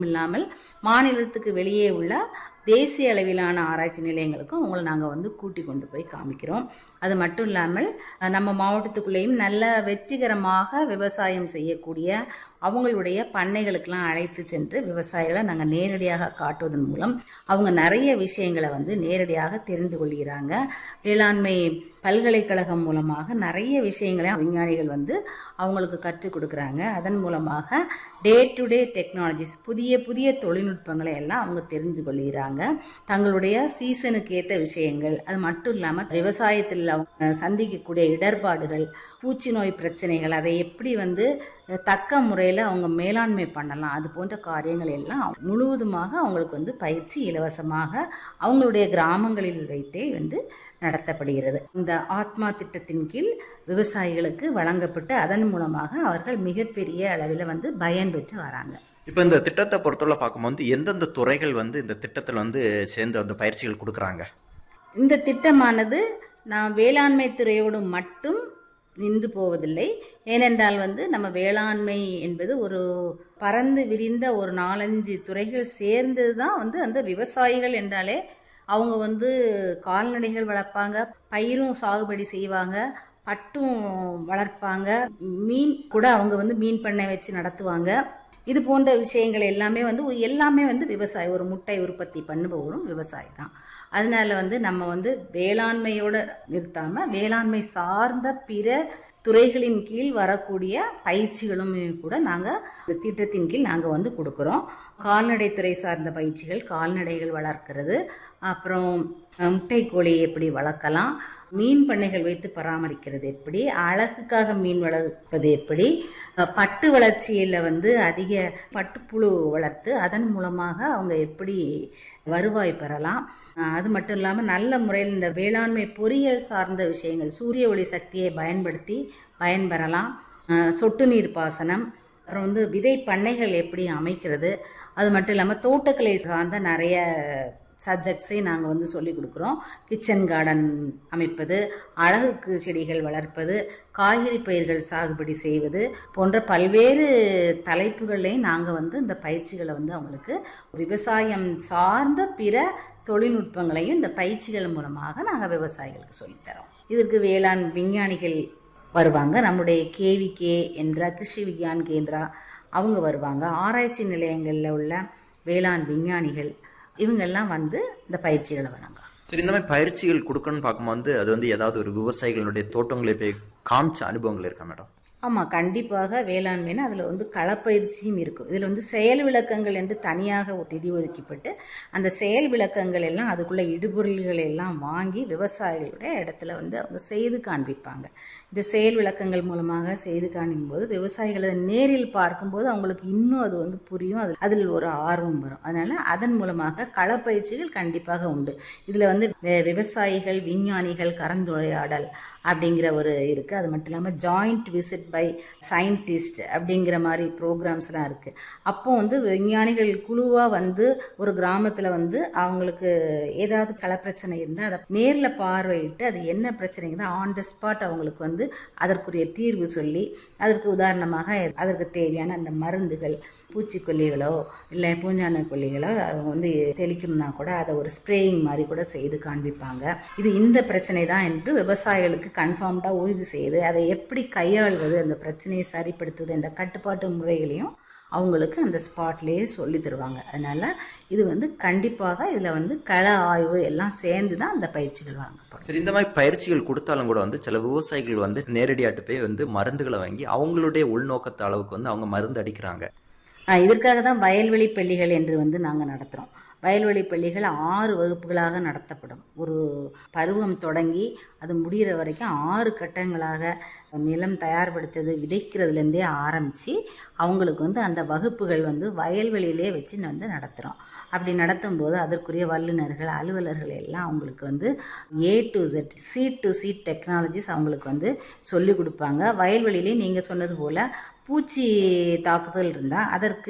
இல்லாமல் மாநிலத்துக்கு வெளியே உள்ள தேசிய அளவிலான ஆராய்ச்சி நிலையங்களுக்கும் உங்களை நாங்கள் வந்து கூட்டி கொண்டு போய் காமிக்கிறோம் அது மட்டும் இல்லாமல் அஹ், நம்ம மாவட்டத்துக்குள்ளேயும் நல்ல வெற்றிகரமாக விவசாயம் செய்யக்கூடிய அவங்களுடைய பண்ணைகளுக்கெல்லாம் அழைத்து சென்று விவசாயிகளை நாங்கள் நேரடியாக காட்டுவதன் மூலம் அவங்க நிறைய விஷயங்களை வந்து நேரடியாக தெரிந்து கொள்கிறாங்க வேளாண்மை பல்கலைக்கழகம் மூலமாக நிறைய விஷயங்களை விஞ்ஞானிகள் வந்து அவங்களுக்கு கற்றுக் கொடுக்குறாங்க அதன் மூலமாக டே டு டே டெக்னாலஜிஸ் புதிய புதிய தொழில்நுட்பங்களை எல்லாம் அவங்க தெரிந்து கொள்கிறாங்க தங்களுடைய சீசனுக்கு ஏற்ற விஷயங்கள் அது மட்டும் இல்லாமல் விவசாயத்தில் அவங்க சந்திக்கக்கூடிய இடர்பாடுகள் பூச்சி நோய் பிரச்சனைகள் அதை எப்படி வந்து தக்க முறையில் அவங்க மேலாண்மை பண்ணலாம் அது போன்ற காரியங்கள் எல்லாம் முழுவதுமாக அவங்களுக்கு வந்து பயிற்சி இலவசமாக அவங்களுடைய கிராமங்களில் வைத்தே வந்து நடத்தப்படுகிறது இந்த ஆத்மா திட்டத்தின் கீழ் விவசாயிகளுக்கு வழங்கப்பட்டு அதன் மூலமாக அவர்கள் மிகப்பெரிய அளவில் வந்து பயன்பெற்று வராங்க இப்போ இந்த திட்டத்தை பொறுத்தவரை பார்க்கும்போது எந்தெந்த துறைகள் வந்து இந்த திட்டத்தில் வந்து சேர்ந்து அந்த பயிற்சிகள் கொடுக்குறாங்க இந்த திட்டமானது நான் வேளாண்மை துறையோடு மட்டும் நின்று போவதில்லை ஏனென்றால் வந்து நம்ம வேளாண்மை என்பது ஒரு பறந்து விரிந்த ஒரு நாலஞ்சு துறைகள் சேர்ந்தது தான் வந்து அந்த விவசாயிகள் என்றாலே அவங்க வந்து கால்நடைகள் வளர்ப்பாங்க பயிரும் சாகுபடி செய்வாங்க பட்டும் வளர்ப்பாங்க மீன் கூட அவங்க வந்து மீன் பண்ணை வச்சு நடத்துவாங்க இது போன்ற விஷயங்கள் எல்லாமே வந்து எல்லாமே வந்து விவசாயி ஒரு முட்டை உற்பத்தி பண்ணுபவரும் விவசாயி தான் அதனால வந்து நம்ம வந்து வேளாண்மையோட நிறுத்தாம வேளாண்மை சார்ந்த பிற துறைகளின் கீழ் வரக்கூடிய பயிற்சிகளும் கூட நாங்கள் இந்த திட்டத்தின் கீழ் நாங்கள் வந்து கொடுக்குறோம் கால்நடைத்துறை சார்ந்த பயிற்சிகள் கால்நடைகள் வளர்க்கிறது அப்புறம் அஹ், முட்டைக்கோழி எப்படி வளர்க்கலாம் மீன் பண்ணைகள் வைத்து பராமரிக்கிறது எப்படி அழகுக்காக மீன் வளர்ப்பது எப்படி அஹ், பட்டு வளர்ச்சியில் வந்து அதிக பட்டுப்புழு வளர்த்து அதன் மூலமாக அவங்க எப்படி வருவாய் பெறலாம் அஹ், அது மட்டும் இல்லாமல் நல்ல முறையில் இந்த வேளாண்மை பொறியியல் சார்ந்த விஷயங்கள் சூரிய ஒளி சக்தியை பயன்படுத்தி பயன்பெறலாம் அஹ், சொட்டு நீர் பாசனம் அப்புறம் வந்து விதை பண்ணைகள் எப்படி அமைக்கிறது அது மட்டும் இல்லாமல் தோட்டக்கலை சார்ந்த நிறைய சப்ஜெக்ட்ஸை நாங்கள் வந்து சொல்லிக் கொடுக்குறோம் கிச்சன் கார்டன் அமைப்பது அழகுக்கு செடிகள் வளர்ப்பது காய்கறி பயிர்கள் சாகுபடி செய்வது போன்ற பல்வேறு தலைப்புகளையும் நாங்கள் வந்து இந்த பயிற்சிகளை வந்து அவங்களுக்கு விவசாயம் சார்ந்த பிற தொழில்நுட்பங்களையும் இந்த பயிற்சிகள் மூலமாக நாங்கள் விவசாயிகளுக்கு சொல்லித்தரோம் இதற்கு வேளாண் விஞ்ஞானிகள் வருவாங்க நம்முடைய கேவிகே என்ற கிருஷி விக்யான் கேந்திரா அவங்க வருவாங்க ஆராய்ச்சி நிலையங்களில் உள்ள வேளாண் விஞ்ஞானிகள் இவங்கெல்லாம் வந்து இந்த பயிற்சிகளை வழங்குவாங்க சரி இந்த மாதிரி பயிற்சிகள் கொடுக்கணும்னு பார்க்கும்போது அது வந்து ஏதாவது ஒரு விவசாயிகளுடைய தோட்டங்களை போய் காமிச்ச அனுபவங்கள் இருக்கா மேடம் ஆமாம் கண்டிப்பாக வேளாண்மைன்னு அதில் வந்து களப்பயிற்சியும் இருக்கும் இதில் வந்து செயல் விளக்கங்கள் என்று தனியாக ஒரு நிதி ஒதுக்கப்பட்டு அந்த செயல் விளக்கங்கள் எல்லாம் அதுக்குள்ள இடுபொருள்கள் எல்லாம் வாங்கி விவசாயிகளுடைய இடத்துல வந்து அவங்க செய்து காண்பிப்பாங்க இந்த செயல் விளக்கங்கள் மூலமாக செய்து காண்பிக்கும் போது விவசாயிகள் அதை நேரில் பார்க்கும்போது அவங்களுக்கு இன்னும் அது வந்து புரியும் அது அதில் ஒரு ஆர்வம் வரும் அதனால அதன் மூலமாக களப்பயிற்சிகள் கண்டிப்பாக உண்டு இதில் வந்து வி- விவசாயிகள் விஞ்ஞானிகள் கலந்துரையாடல் அப்படிங்கிற ஒரு இருக்குது அது மட்டும் இல்லாமல் ஜாயிண்ட் விசிட் பை சயின்டிஸ்ட் அப்படிங்கிற மாதிரி ப்ரோக்ராம்ஸ்லாம் இருக்குது அப்போ வந்து விஞ்ஞானிகள் குழுவாக வந்து ஒரு கிராமத்தில் வந்து அவங்களுக்கு ஏதாவது களப்பிரச்சனை இருந்தால் அதை நேரில் பார்வையிட்டு அது என்ன பிரச்சனைங்க ஆன் த ஸ்பாட் அவங்களுக்கு வந்து அதற்குரிய தீர்வு சொல்லி அதற்கு உதாரணமாக அதற்கு தேவையான அந்த மருந்துகள் பூச்சிக்கொல்லிகளோ இல்லை பூஞ்சான கொல்லிகளோ அவங்க வந்து தெளிக்கணும்னா கூட அதை ஒரு ஸ்ப்ரேயிங் மாதிரி கூட செய்து காண்பிப்பாங்க இது இந்த பிரச்சனை தான் என்று விவசாயிகளுக்கு கன்ஃபார்ம்டாக உறுதி செய்து அதை எப்படி கையாள்வது அந்த பிரச்சனையை சரிப்படுத்துவது என்ற கட்டுப்பாட்டு முறைகளையும் அவங்களுக்கு அந்த ஸ்பாட்லேயே சொல்லி தருவாங்க அதனால இது வந்து கண்டிப்பாக இதில் வந்து கள ஆய்வு எல்லாம் சேர்ந்து தான் அந்த பயிற்சிகள் வழங்கப்படும் சரி இந்த மாதிரி பயிற்சிகள் கொடுத்தாலும் கூட வந்து சில விவசாயிகள் வந்து நேரடியாட்டு போய் வந்து மருந்துகளை வாங்கி அவங்களுடைய உள்நோக்கத்து அளவுக்கு வந்து அவங்க மருந்து அடிக்கிறாங்க ஆ, இதற்காக தான் வயல்வெளி பள்ளிகள் என்று வந்து நாங்கள் நடத்துகிறோம் வயல்வெளி பள்ளிகள் ஆறு வகுப்புகளாக நடத்தப்படும் ஒரு பருவம் தொடங்கி அது முடிகிற வரைக்கும் ஆறு கட்டங்களாக நிலம் தயார்படுத்துறது விதைக்கிறதுலேருந்தே ஆரம்பித்து அவங்களுக்கு வந்து அந்த வகுப்புகள் வந்து வயல்வெளியிலே வச்சு வந்து நடத்துகிறோம் அப்படி நடத்தும்போது அதற்குரிய வல்லுநர்கள் அலுவலர்கள் எல்லாம் அவங்களுக்கு வந்து A to Z seat to seat technologies அவங்களுக்கு வந்து சொல்லி கொடுப்பாங்க வயல்வெளியிலே நீங்கள் சொன்னது போல் பூச்சி தாக்குதல் இருந்தால் அதற்கு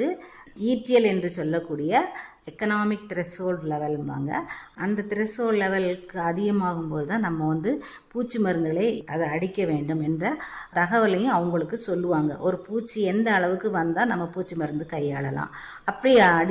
ஈட்டியல் என்று சொல்லக்கூடிய எக்கனாமிக் த்ரெஷோல்ட் லெவல்பாங்க அந்த த்ரெஷோல்ட் லெவலுக்கு அதிகமாகும்போது தான் நம்ம வந்து பூச்சி மருந்துகளை அதை அடிக்க வேண்டும் என்ற தகவலையும் அவங்களுக்கு சொல்லுவாங்க ஒரு பூச்சி எந்த அளவுக்கு வந்தால் நம்ம பூச்சி மருந்து கையாளலாம் அப்படி அடி